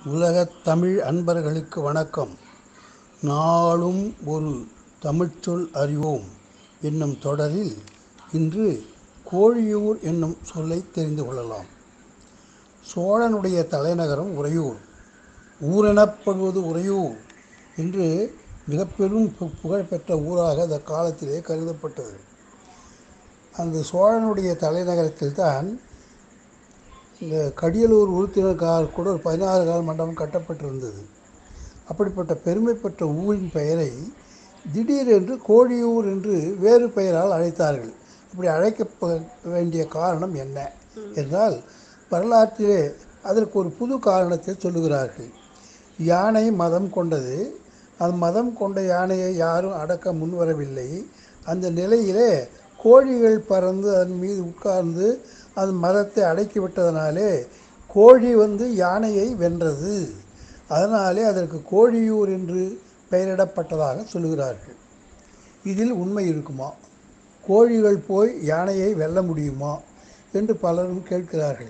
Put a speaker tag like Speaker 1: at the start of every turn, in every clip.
Speaker 1: உலகத் தமிழ் அன்பர்களுக்கு வணக்கம் நாளும் ஒரு தமிழ்ச்சொல் அறிவோம் என்னும் தொடரில் இன்று கோழியூர் என்னும் சொல்லை தெரிந்து கொள்ளலாம் சோழனுடைய தலைநகரம் உறையூர் ஊரெனப்படுவது உறையூர் என்று மிக பெரும் பு- புகழ்பெற்ற ஊராக அந்த காலத்திலே கருதப்பட்டது அந்த சோழனுடைய தலைநகரத்தில் தான் இந்த கடியலூர் உறுப்பினருக்காக கூட ஒரு பதினாறு கால மண்டபம் கட்டப்பட்டிருந்தது அப்படிப்பட்ட பெருமை பெற்ற ஊரின் பெயரை திடீரென்று கோழியூர் என்று வேறு பெயரால் அழைத்தார்கள் அப்படி அழைக்க வேண்டிய காரணம் என்ன என்றால் வரலாற்றிலே அதற்கு ஒரு புது காரணத்தை சொல்லுகிறார்கள் யானை மதம் கொண்டது அந்த மதம் கொண்ட யானையை யாரும் அடக்க முன்வரவில்லை அந்த நிலையிலே கோழிகள் பறந்து அதன் மீது உட்கார்ந்து அது மதத்தை அடக்கி விட்டதனாலே கோழி வந்து யானையை வென்றது அதனாலே அதற்கு கோழியூர் என்று பெயரிடப்பட்டதாக சொல்லுகிறார்கள் இதில் உண்மை இருக்குமா கோழிகள் போய் யானையை வெல்ல முடியுமா என்று பலரும் கேட்கிறார்கள்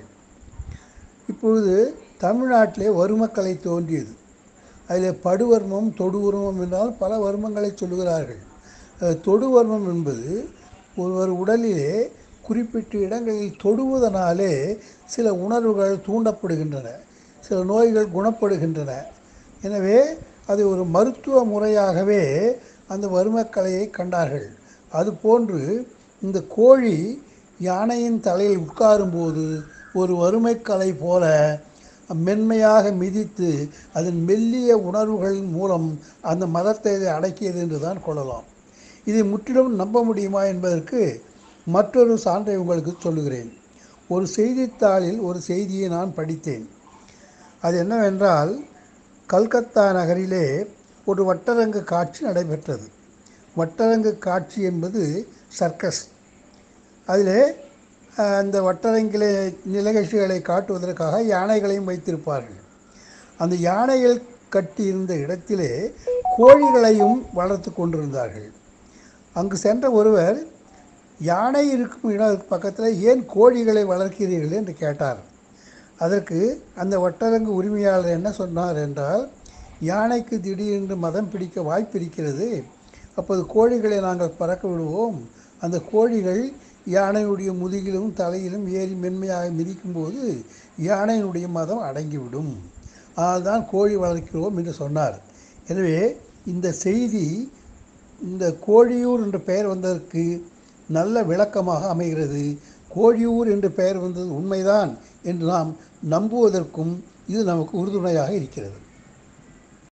Speaker 1: இப்பொழுது தமிழ்நாட்டிலே வறுமக்கலை தோன்றியது அதில் படுவர்மம் தொடுவர்மம் என்றால் பல வர்மங்களை சொல்லுகிறார்கள் அஹ், தொடுவர்மம் என்பது ஒருவர் உடலிலே குறிப்பிட்ட இடங்களில் தொடுவதனாலே சில உணர்வுகள் தூண்டப்படுகின்றன சில நோய்கள் குணப்படுகின்றன எனவே அது ஒரு மருத்துவ முறையாகவே அந்த வறுமக்கலையை கண்டார்கள் அதுபோன்று இந்த கோழி யானையின் தலையில் உட்காரும்போது ஒரு வறுமைக்கலை போல மென்மையாக மிதித்து அதன் மெல்லிய உணர்வுகளின் மூலம் அந்த மதத்தை இது அடக்கியது என்று தான் கொள்ளலாம் இதை முற்றிலும் நம்ப முடியுமா என்பதற்கு மற்றொரு சான்றை உங்களுக்கு சொல்லுகிறேன் ஒரு செய்தித்தாளில் ஒரு செய்தியை நான் படித்தேன் அது என்னவென்றால் கல்கத்தா நகரிலே ஒரு வட்டரங்கு காட்சி நடைபெற்றது வட்டரங்கு காட்சி என்பது சர்க்கஸ் அதிலே அஹ், அந்த வட்டரங்கிலே நிகழ்ச்சிகளை காட்டுவதற்காக யானைகளையும் வைத்திருப்பார்கள் அந்த யானைகள் கட்டியிருந்த இடத்திலே கோழிகளையும் வளர்த்து கொண்டிருந்தார்கள் அங்கு சென்ற ஒருவர் யானை இருக்கும் இடம் பக்கத்தில் ஏன் கோழிகளை வளர்க்கிறீர்கள் என்று கேட்டார் அதற்கு அந்த வட்டரங்கு உரிமையாளர் என்ன சொன்னார் என்றால் யானைக்கு திடீரென்று மதம் பிடிக்க வாய்ப்பு இருக்கிறது அப்போது கோழிகளை நாங்கள் பறக்க விடுவோம் அந்த கோழிகள் யானையுடைய முதுகிலும் தலையிலும் ஏறி மென்மையாக மிதிக்கும்போது யானையினுடைய மதம் அடங்கிவிடும் அதனால்தான் கோழி வளர்க்கிறோம் என்று சொன்னார் எனவே இந்த செய்தி இந்த கோழியூர் என்ற பெயர் வந்ததற்கு நல்ல விளக்கமாக அமைகிறது கோழியூர் என்ற பெயர் வந்தது உண்மைதான் என்று நாம் நம்புவதற்கும் இது நமக்கு உறுதுணையாக இருக்கிறது